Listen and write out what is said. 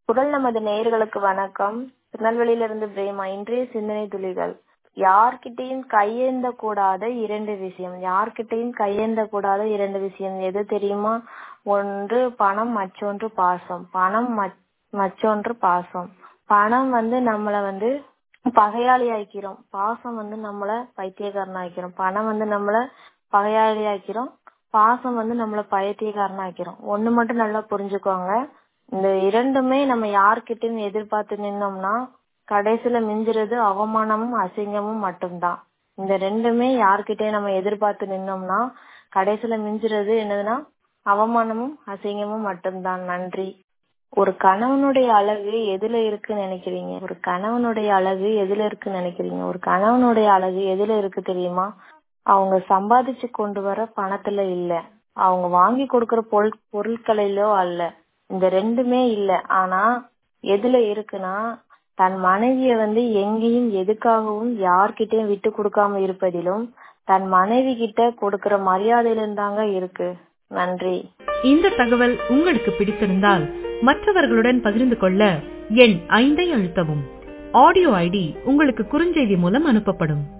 குரல் நமது நேயர்களுக்கு வணக்கம் திருநெல்வேலியிலிருந்து பிரேமா இன்றைய சிந்தனை துளிகள் யார்கிட்டயும் கையேந்த கூடாத இரண்டு விஷயம் யார்கிட்டயும் கையேந்த கூடாத இரண்டு விஷயம் எது தெரியுமா ஒன்று பணம் மற்றொன்று பாசம் பணம் மற்- மற்றொன்று பாசம் பணம் வந்து நம்மள வந்து பகையாளி ஆக்கிறோம் பாசம் வந்து நம்மள பைத்தியக்காரன் ஆக்கிறோம் பணம் வந்து நம்மள பகையாளி ஆக்கிறோம் பாசம் வந்து நம்மள பைத்தியக்காரன் ஆக்கிறோம் ஒண்ணு மட்டும் நல்லா புரிஞ்சுக்கோங்க இந்த இரண்டுமே நம்ம யார்கிட்டயும் எதிர்பார்த்து நின்னோம்னா கடைசியில மிஞ்சுறது அவமானமும் அசிங்கமும் மட்டும்தான் இந்த ரெண்டுமே யார்கிட்டயும் நம்ம எதிர்பார்த்து நின்னோம்னா கடைசியில மிஞ்சுறது என்னதுன்னா அவமானமும் அசிங்கமும் மட்டும்தான் நன்றி ஒரு கணவனுடைய அழகு எதுல இருக்குன்னு நினைக்கிறீங்க ஒரு கணவனுடைய அழகு எதுல இருக்குன்னு நினைக்கிறீங்க ஒரு கணவனுடைய அழகு எதுல இருக்கு தெரியுமா அவங்க சம்பாதிச்சு கொண்டு வர பணத்துல இல்ல அவங்க வாங்கி கொடுக்கிற பொருள் பொருட்களிலோ அல்ல இந்த ரெண்டுமே இல்ல ஆனா எதுல இருக்குன்னா தன் மனைவிய வந்து எங்கேயும் எதுக்காகவும் யார்கிட்டயும் விட்டு கொடுக்காம இருப்பதிலும் தன் மனைவி கிட்ட கொடுக்கிற மரியாதையிலும் தாங்க இருக்கு நன்றி இந்த தகவல் உங்களுக்கு பிடித்திருந்தால் மற்றவர்களுடன் பகிர்ந்து கொள்ள எண் ஐந்தை அழுத்தவும் ஆடியோ ஐடி உங்களுக்கு குறுஞ்செய்தி மூலம் அனுப்பப்படும்